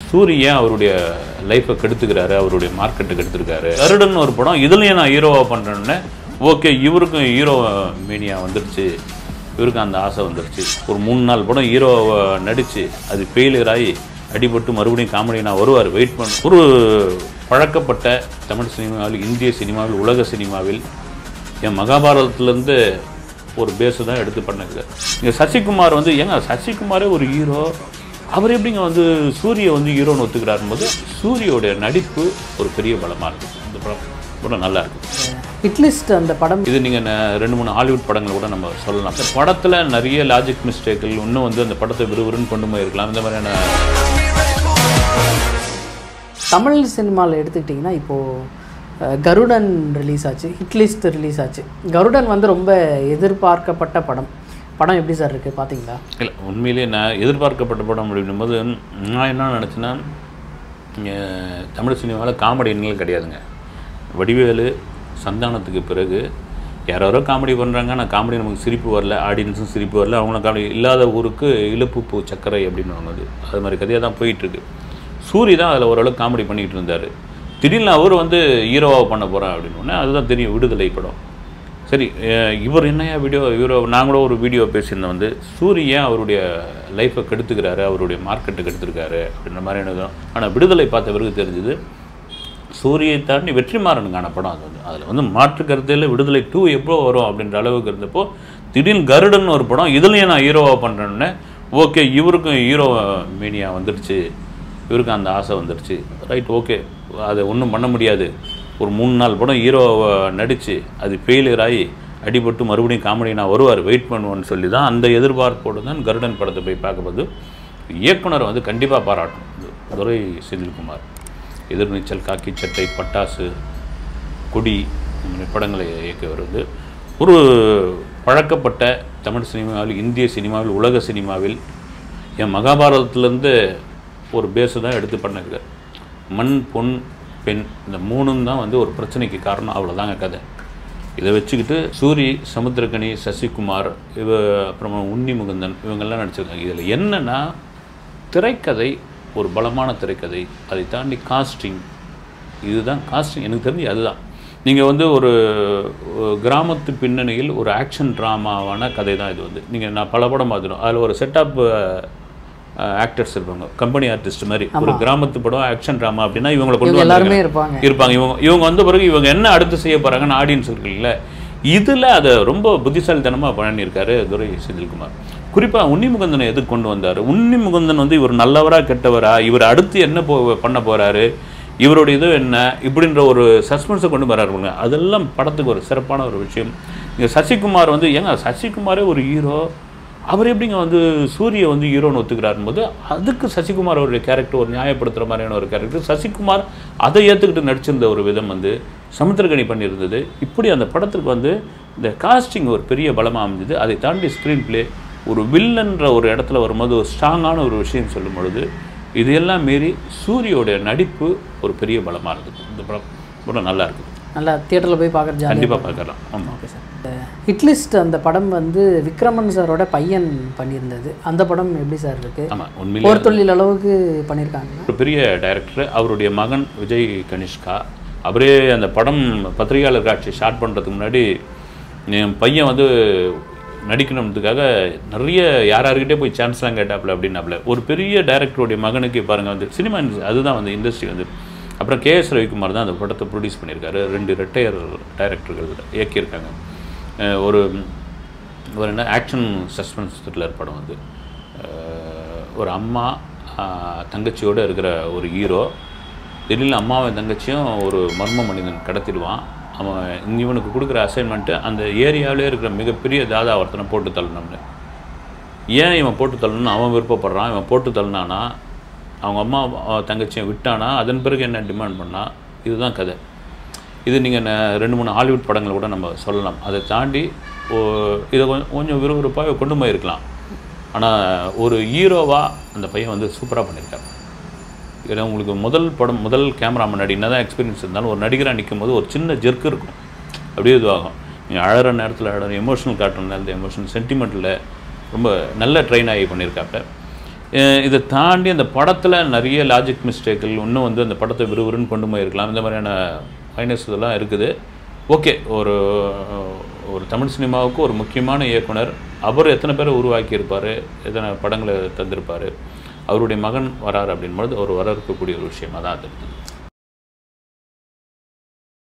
சூரிய அவருடைய லைஃப்பை கெடுத்துக்கிறாரு அவருடைய மார்க்கெட்டை கெடுத்துருக்காரு கருடன் ஒரு படம் இதுலயும் நான் ஹீரோவா பண்றேன்னு ஓகே இவருக்கும் ஹீரோ மீனியா வந்துருச்சு இவருக்கும் அந்த ஆசை வந்துருச்சு ஒரு மூணு நாலு படம் ஹீரோவை நடிச்சு அது ஃபெயிலியர் ஆகி அடிபட்டு மறுபடியும் காமெடி நான் வருவார் வெயிட் பண்ண ஒரு பழக்கப்பட்ட தமிழ் சினிமாவில் இந்திய சினிமாவில் உலக சினிமாவில் என் மகாபாரதத்துலேருந்து ஒரு பேஸு தான் எடுத்து பண்ணது இங்கே சசிகுமார் வந்து ஏங்க சசிகுமாரே ஒரு ஹீரோ அவர் எப்படிங்க வந்து சூரிய வந்து ஹீரோன்னு ஒத்துக்கிறாரும் போது சூரியோடைய நடிப்பு ஒரு பெரிய பலமாக இருக்குது இந்த படம் படம் நல்லா இருக்குது ஹிட்லிஸ்ட் அந்த படம் இது நீங்கள் ரெண்டு மூணு ஹாலிவுட் படங்கள் கூட நம்ம சொல்லலாம் இந்த படத்தில் நிறைய லாஜிக் மிஸ்டேக்கள் இன்னும் வந்து அந்த படத்தை விறுவிறுன்னு கொண்டு போயிருக்கலாம் இந்த மாதிரியான தமிழ் சினிமாவில் எடுத்துக்கிட்டிங்கன்னா இப்போது கருடன் ரிலீஸ் ஆச்சு ஹிட்லிஸ்ட் ரிலீஸ் ஆச்சு கருடன் வந்து ரொம்ப எதிர்பார்க்கப்பட்ட படம் படம் எப்படி சார் இருக்குது பார்த்தீங்களா இல்லை உண்மையிலேயே நான் எதிர்பார்க்கப்பட்ட படம் அப்படின்னும் போது நான் என்ன நினச்சேன்னா இங்கே தமிழ் சினிமாவில் காமெடின்கள் கிடையாதுங்க வடிவேலு சந்தானத்துக்கு பிறகு யாரோ காமெடி பண்ணுறாங்க ஆனால் காமெடி நமக்கு சிரிப்பு வரல ஆடியன்ஸும் சிரிப்பு வரல அவங்களும் காமெடி இல்லாத ஊருக்கு இழுப்பு பூ சக்கரை அப்படின்னு ஒன்று அது மாதிரி கதையாக தான் போயிட்டுருக்கு சூரி தான் அதில் ஓரளவுக்கு காமெடி பண்ணிக்கிட்டு இருந்தார் திடீர்னு அவர் வந்து ஹீரோவாக பண்ண போகிறேன் அப்படின்னு உடனே அதுதான் தெரியும் விடுதலை படம் சரி அஹ் இவர் என்னையா வீடியோ இவர் நான் கூட ஒரு வீடியோ பேசியிருந்தேன் வந்து சூரிய அவருடைய லைஃப்பை கெடுத்துக்கிறாரு அவருடைய மார்க்கெட்டை கெடுத்துருக்காரு அப்படின்ற மாதிரி எனக்கு ஆனால் விடுதலை பார்த்த பிறகு தெரிஞ்சுது சூரியை தாண்டி வெற்றிமாறனுக்கான படம் அது வந்து அதில் வந்து மாற்று கருத்தில் விடுதலை டூ எப்போ வரும் அப்படின்ற அளவுக்கு இருந்தப்போ திடீர்னு கருடன் ஒரு படம் இதுலேயும் நான் ஹீரோவாக பண்ணுறேன்னு ஓகே இவருக்கும் ஹீரோ மீனியா வந்துருச்சு இவருக்கும் அந்த ஆசை வந்துருச்சு ரைட் ஓகே அதை ஒன்றும் பண்ண முடியாது ஒரு மூணு நாலு படம் ஹீரோவை நடித்து அது ஃபெயிலியர் ஆகி அடிபட்டு மறுபடியும் காமெடி நான் வருவார் வெயிட் பண்ணுவோன்னு சொல்லி தான் அந்த எதிர்பார்ப்போடு தான் கருடன் படத்தை போய் பார்க்கும்போது இயக்குனர் வந்து கண்டிப்பாக பாராட்டணும் இது துரை செந்தில்குமார் எதிர்நீச்சல் காக்கி சட்டை பட்டாசு கொடி இந்த மாதிரி படங்களை இயக்கியவர் வந்து ஒரு பழக்கப்பட்ட தமிழ் சினிமாவில் இந்திய சினிமாவில் உலக சினிமாவில் என் மகாபாரதத்துலேருந்து ஒரு பேஸு தான் எடுத்து பண்ணிருக்கார் மண் பொன் பெண் இந்த மூணும் தான் வந்து ஒரு பிரச்சனைக்கு காரணம் அவ்வளோதாங்க கதை இதை வச்சுக்கிட்டு சூரி சமுத்திரக்கனி சசிகுமார் இவ அப்புறமா உன்னி முகுந்தன் இவங்கெல்லாம் நடிச்சிருக்காங்க இதில் என்னன்னா திரைக்கதை ஒரு பலமான திரைக்கதை அதை தாண்டி காஸ்டிங் இதுதான் காஸ்டிங் எனக்கு தெரிஞ்சு அதுதான் நீங்கள் வந்து ஒரு ஒரு கிராமத்து பின்னணியில் ஒரு ஆக்ஷன் ட்ராமாவான கதை தான் இது வந்து நீங்கள் நான் பல படம் பார்த்துடும் அதில் ஒரு செட்டப் ஆக்டர்ஸ் இருப்பாங்க கம்பெனி ஆர்டிஸ்ட் மாதிரி ஒரு கிராமத்து படம் ஆக்ஷன் ட்ராமா அப்படின்னா இவங்களை கொண்டு இவங்க எல்லாருமே வந்திருக்காங்க. இருப்பாங்க இருப்பாங்க இவங்க இவங்க வந்த பிறகு இவங்க என்ன அடுத்து செய்ய போகிறாங்கன்னு ஆடியன்ஸ் இருக்குல்ல இதில் அதை ரொம்ப புத்திசாலித்தனமாக பண்ணியிருக்காரு துரை செந்தில்குமார் குறிப்பாக உன்னிமுகந்தனை எதுக்கு கொண்டு வந்தார் உன்னிமுகந்தன் வந்து இவர் நல்லவரா கெட்டவரா இவர் அடுத்து என்ன போ பண்ண போகிறாரு இவருடைய இது என்ன இப்படின்ற ஒரு சஸ்பென்ஸை கொண்டு வராருங்க அதெல்லாம் படத்துக்கு ஒரு சிறப்பான ஒரு விஷயம் இங்கே சசிகுமார் வந்து ஏங்க சசிகுமாரே ஒரு ஹீரோ அவர் எப்படிங்க வந்து சூரிய வந்து ஹீரோன்னு ஒத்துக்கிறாரும் போது அதுக்கு சசிகுமார் அவருடைய கேரக்டர் ஒரு நியாயப்படுத்துகிற மாதிரியான ஒரு கேரக்டர் சசிகுமார் அதை ஏற்றுக்கிட்டு நடிச்சிருந்த ஒரு விதம் வந்து சமுத்திரகனி பண்ணியிருந்தது இப்படி அந்த படத்துக்கு வந்து இந்த காஸ்டிங் ஒரு பெரிய பலமாக அமைஞ்சது அதை தாண்டி ஸ்க்ரீன் ப்ளே ஒரு வில்லன்ற ஒரு இடத்துல வரும்போது ஒரு ஸ்ட்ராங்கான ஒரு விஷயம் சொல்லும் பொழுது இதையெல்லாம் மீறி சூரியோடைய நடிப்பு ஒரு பெரிய பலமாக இருக்குது இந்த படம் படம் நல்லா இருக்குது நல்லா தியேட்டரில் போய் பார்க்குற ஜாலியாக கண்டிப்பாக பார்க்கலாம் ஆமாம் ஓகே சார் ஹிட்லிஸ்ட் அந்த படம் வந்து விக்ரமன் சாரோட பையன் பண்ணியிருந்தது அந்த படம் எப்படி சார் இருக்கு ஆமாம் உண்மையிலே போர் தொழில் அளவுக்கு பண்ணியிருக்காங்க ஒரு பெரிய டைரக்டர் அவருடைய மகன் விஜய் கனிஷ்கா அவரே அந்த படம் பத்திரிகையாளர் காட்சி ஸ்டார்ட் பண்ணுறதுக்கு முன்னாடி என் பையன் வந்து நடிக்கணுன்றதுக்காக நிறைய யார் யார்கிட்டே போய் சான்ஸ்லாம் கேட்டாப்புல அப்படின்னாப்புல ஒரு பெரிய டைரக்டருடைய மகனுக்கு பாருங்கள் வந்து சினிமா அதுதான் வந்து இண்டஸ்ட்ரி வந்து அப்புறம் கே எஸ் ரவிக்குமார் தான் அந்த படத்தை ப்ரொடியூஸ் பண்ணியிருக்காரு ரெண்டு ரெட்டையர் டைரக்டர்கள் இயக்கியிருக்காங்க அஹ் ஒரு ஒரு என்ன ஆக்ஷன் சஸ்பென்ஸ் த்ரில்லர் படம் வந்து அஹ் ஒரு அம்மா அஹ் தங்கச்சியோடு இருக்கிற ஒரு ஹீரோ திடீர்னு அம்மாவும் தங்கச்சியும் ஒரு மர்ம மனிதன் கடத்திடுவான் அவன் இவனுக்கு கொடுக்குற அசைன்மெண்ட்டு அந்த ஏரியாவிலே இருக்கிற மிகப்பெரிய தாதா ஒருத்தனை போட்டு தள்ளணும்னு ஏன் இவன் போட்டு தள்ளணும்னு அவன் விருப்பப்படுறான் இவன் போட்டு தள்ளினானா அவங்க அம்மா அவ தங்கச்சியை விட்டானா அதன் பிறகு என்ன டிமாண்ட் பண்ணா இதுதான் கதை இது நீங்கள் ரெண்டு மூணு ஹாலிவுட் படங்கள் கூட நம்ம சொல்லலாம் அதை தாண்டி ஓ- இதை கொஞ்சம் கொஞ்சம் விறுவிறுப்பாக கொண்டு போயிருக்கலாம் ஆனால் ஒரு ஹீரோவாக அந்த பையன் வந்து சூப்பராக பண்ணியிருக்காரு ஏன்னா உங்களுக்கு முதல் படம் முதல் கேமரா முன்னாடி என்ன தான் எக்ஸ்பீரியன்ஸ் இருந்தாலும் ஒரு நடிகராக நிற்கும் போது ஒரு சின்ன ஜெர்க் இருக்கும் அப்படியே இதுவாகும் நீங்கள் அழகிற நேரத்தில் அழகிற எமோஷனல் காட்டுற நேரத்தில் எமோஷனல் சென்டிமெண்ட்டில் ரொம்ப நல்ல ட்ரெயின் ஆகி பண்ணியிருக்காப்ப அஹ் இதை தாண்டி அந்த படத்தில் நிறைய லாஜிக் மிஸ்டேக்கள் இன்னும் வந்து அந்த படத்தை விறுவிறுன்னு கொண்டு போயிருக்கலாம் இந்த மாதிரியான மைனஸ் இதெல்லாம் இருக்குது ஓகே ஒரு ஒரு தமிழ் சினிமாவுக்கு ஒரு முக்கியமான இயக்குனர் அவர் எத்தனை பேரை உருவாக்கியிருப்பார் எத்தனை படங்களை தந்திருப்பார் அவருடைய மகன் வரார் அப்படின்பொழுது அவர் வர இருக்கக்கூடிய ஒரு விஷயமா தான் அது இருக்குது